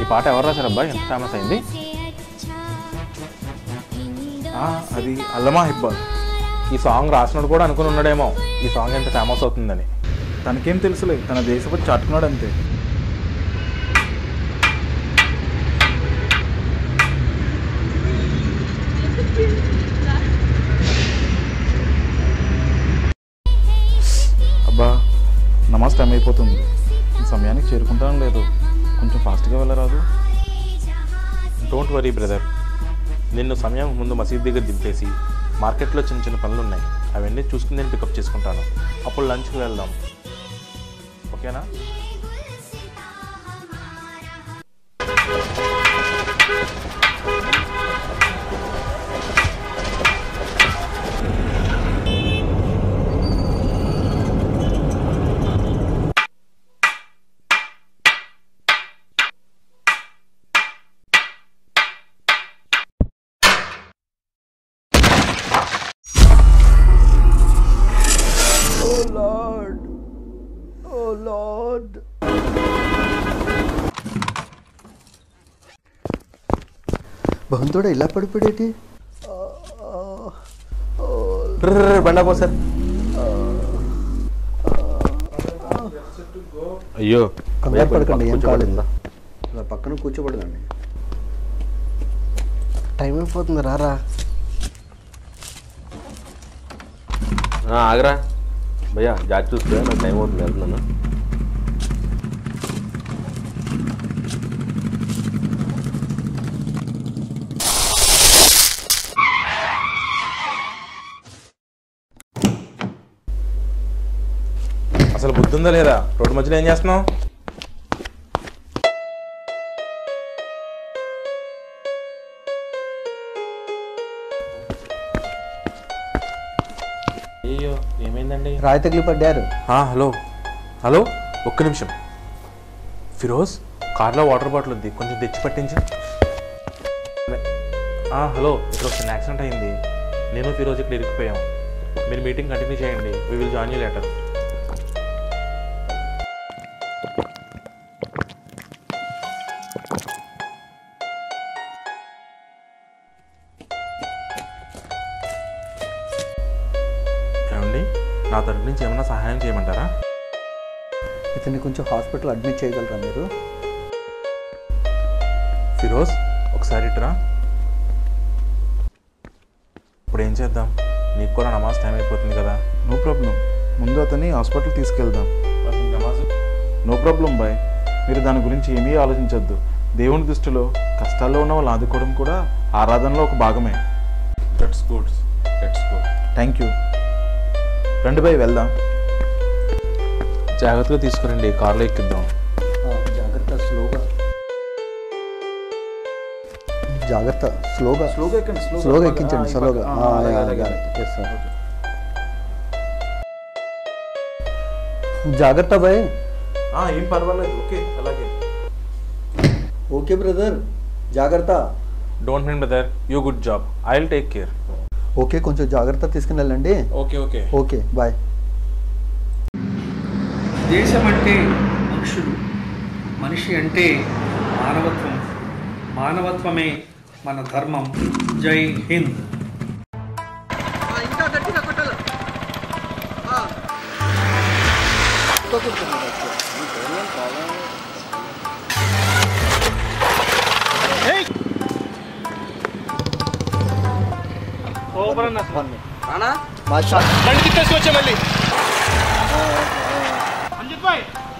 ఈ పాట ఎవరు రాశారబ్బా ఎంత ఫేమస్ అయింది ఆ, అది అల్లమా హిబ్బాల్ ఈ సాంగ్ రాసినోడు కూడా అనుకుని ఉన్నాడేమో ఈ సాంగ్ ఎంత ఫేమస్ అవుతుందని తనకేం తెలుసులే తన దేశపతి చాటుకున్నాడు అంతే అబ్బా నమాజ్ టైం అయిపోతుంది ఈ సమయానికి చేరుకుంటాను లేదు కొంచెం ఫాస్ట్గా వెళ్ళరాదు డోంట్ వరీ బ్రదర్ నిన్ను సమయం ముందు మసీద్ దగ్గర దింపేసి మార్కెట్లో చిన్న చిన్న పనులు ఉన్నాయి అవన్నీ చూసుకుని నేను పికప్ చేసుకుంటాను అప్పుడు లంచ్కి వెళ్దాం ఓకేనా భగవంతుడా ఇలా పడిపోయేటి బండా సార్ అయ్యో కంగారు పడకండి ఏం కాలేదు కూర్చోబడిందా? ఇలా పక్కన కూర్చోబడదండి టైం అయిపోతుంది రారా ఆ, ఆగరా భయ్యా జాతి చూస్తే నాకు టైం అవుతుంది వెళ్తున్నాను అసలు బుద్ధి ఉందా లేదా రోడ్డు మధ్యలో ఏం చేస్తున్నావు అయ్యో ఏమైందండి రాయి తగిలి పడ్డారు ఆ, హలో హలో ఒక్క నిమిషం ఫిరోజ్ కార్లో వాటర్ బాటిల్ ఉంది కొంచెం తెచ్చి పట్టించు ఆ, హలో ఇక్కడ ఒక చిన్న యాక్సిడెంట్ అయింది నేను ఫిరోజ్ ఇక్కడ ఇరికిపోయాం మీరు మీటింగ్ కంటిన్యూ చేయండి we will join you later ఏమండి నా తరపు నుంచి ఏమైనా సహాయం చేయమంటారా ఇతన్ని కొంచెం హాస్పిటల్ అడ్మిట్ చేయగలరా మీరు ఫిరోజ్ ఒకసారి ఇట్రా ఇప్పుడు ఏం చేద్దాం నీకు కూడా నమాజ్ టైం అయిపోతుంది కదా నో ప్రాబ్లం ముందు అతన్ని హాస్పిటల్ తీసుకెళ్దాం మరి నీకు నమాజ్ నో ప్రాబ్లం బాయ్ మీరు దాని గురించి ఏమీ ఆలోచించొద్దు దేవుని దృష్టిలో కష్టాల్లో ఉన్న వాళ్ళు ఆదుకోవడం కూడా ఆరాధనలో ఒక భాగమే that's good that's good thank you రండి బాయ్ వెళ్దాం జాగ్రత్తగా తీసుకురండి కార్లో ఎక్కిద్దాం జాగ్రత్త స్లోగా జాగ్రత్త స్లోగా స్లోగా ఎక్కండి స్లోగా ఎక్కించండి స్లోగా ఎస్ సార్ జాగ్రత్త బాయ్ ఏం పర్వాలేదు ఓకే అలాగే ఓకే బ్రదర్ జాగ్రత్త don't mind brother you good job I will take care okay కొంచెం జాగ్రత్త తీసుకుని వెళ్ళండి ఓకే ఓకే ఓకే బాయ్ దేశం అంటే మనుషులు మనిషి అంటే మానవత్వం మానవత్వమే మన ధర్మం జై హింద్ బాద్షా మళ్ళీ